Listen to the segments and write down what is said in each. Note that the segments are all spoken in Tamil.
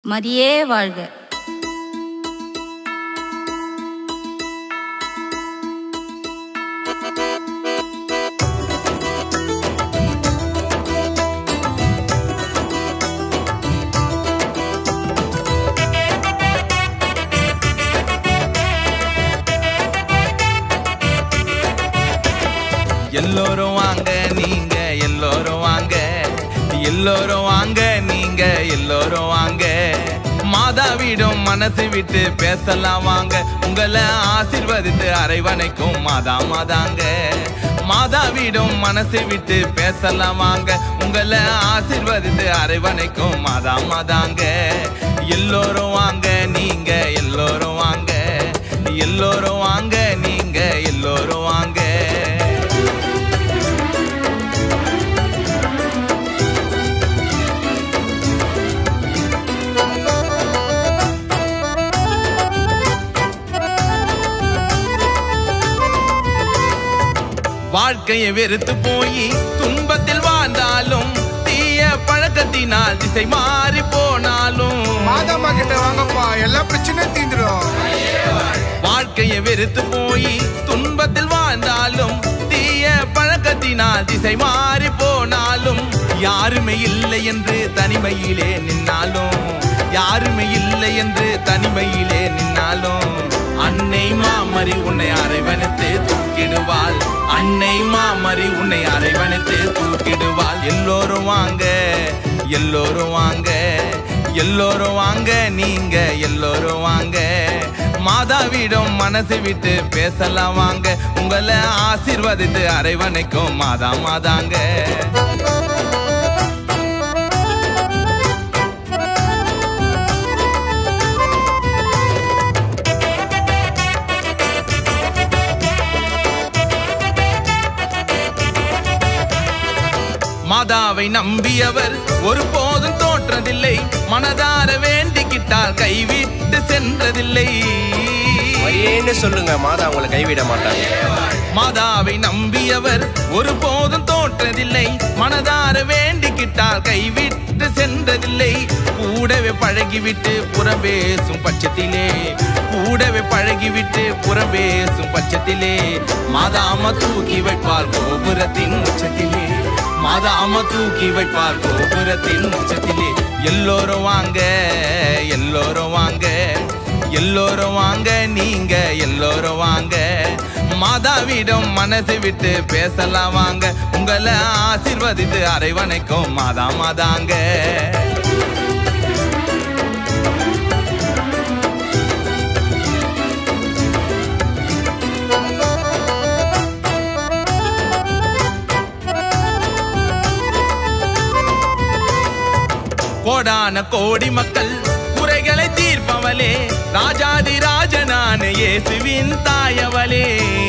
மரியே வாழ்க எல்லோரும் வாங்க நீங்க எல்லோரும் வாங்க எல்லோரும் வாங்க நீங்க எல்லோரும் வாங்க மாதாவிடம் மனசு விட்டு பேசலாம் வாங்க உங்களை ஆசிர்வதித்து அரைவணைக்கும் மாதா மாதாங்க மாதாவிடம் மனசு விட்டு பேசலாம் வாங்க உங்களை ஆசிர்வதித்து அரைவணைக்கும் மாதா மாதாங்க எல்லோரும் வாங்க நீங்க எல்லோரும் வாங்க எல்லோரும் வாங்க நீங்க எல்லோரும் வாங்க வாழ்க்கையை வெறுத்து போய் துன்பத்தில் வாழ்ந்தாலும் தீய பழக்கத்தினால் திசை மாறி போனாலும் மாதாம்மா கிட்ட வாங்கப்பா எல்லா பிரச்சனையும் தீந்துரும் வாழ்க்கையை வெறுத்து போய் துன்பத்தில் வாழ்ந்தாலும் தீய பழக்கத்தினால் திசை மாறி போனாலும் யாருமே இல்லை என்று தனிமையிலே நின்னாலும் யாருமே இல்லை என்று தனிமையிலே நின்னாலும் அன்னை மாமரி உன்னை அரைவனத்து தூக்கிடுவாள் அன்னை மாமரி உன்னை அரைவனத்து தூக்கிடுவாள் எல்லோரும் வாங்க எல்லோரும் வாங்க எல்லோரும் வாங்க நீங்க எல்லோரும் வாங்க மாதாவிடம் மனசு விட்டு பேசலாம் வாங்க உங்களை ஆசீர்வதித்து அரைவணைக்கும் மாதா மாதாங்க மாதாவை நம்பியவர் ஒருபோதும் தோற்றதில்லை மனதார வேண்டிக்கிட்டால் கைவிட்டு சென்றதில்லை மரியேன்னு சொல்லுங்க மாதா உங்களை கைவிட மாட்டாங்க மாதாவை நம்பியவர் ஒருபோதும் தோற்றதில்லை மனதார வேண்டிக்கிட்டால் கைவிட்டு சென்றதில்லை கூடவே பழகிவிட்டு புறம்பேசும் பட்சத்திலே கூடவே பழகிவிட்டு புறம்பேசும் பட்சத்திலே மாதாம தூக்கி வைப்பால் கோபுரத்தின் உச்சத்திலே மாதாம தூக்கி வைப்பால் கோபுரத்தின் உச்சத்திலே எல்லோரும் வாங்க எல்லோரும் வாங்க எல்லோரும் வாங்க நீங்க எல்லோரும் வாங்க மாதாவிடம் மனசு விட்டு பேசலாம் வாங்க உங்களை ஆசிர்வதித்து அரைவணைக்கும் மாதா மாதாங்க கோடான கோடி மக்கள் குறைகளை தீர்ப்பவளே ராஜாதி ராஜனான இயேசுவின் தாயவளே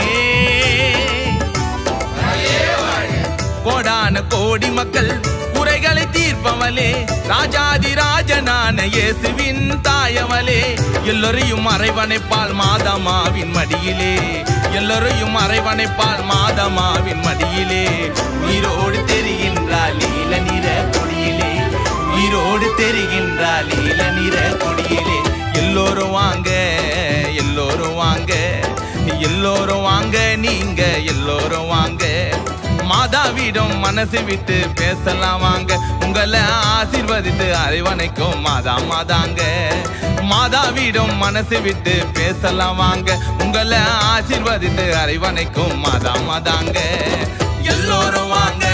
கோடான கோடி மக்கள் குறைகளை தீர்ப்பவளே ராஜாதி ராஜனான இயேசுவின் தாயவளே எல்லோரையும் அரைவணைப்பால் மாதமாவின் மடியிலே எல்லோரையும் அரைவணைப்பால் மாதமாவின் மடியிலே உயிரோடு தெரிகின்றாள் நீல நிற கொடியிலே உயிரோடு தெரிகின்றாள் நீல நிற கொடியிலே எல்லோரும் வாங்க எல்லோரும் வாங்க எல்லோரும் வாங்க நீங்க எல்லோரும் வாங்க மாதாவிடம் மனசு விட்டு பேசலாம் வாங்க உங்களை ஆசீர்வதித்து அறிவணைக்கும் மாதா மாதாங்க மாதாவிடம் மனசு விட்டு பேசலாம் வாங்க உங்களை ஆசீர்வதித்து அறிவணைக்கும் மாதா மாதாங்க எல்லோரும் வாங்க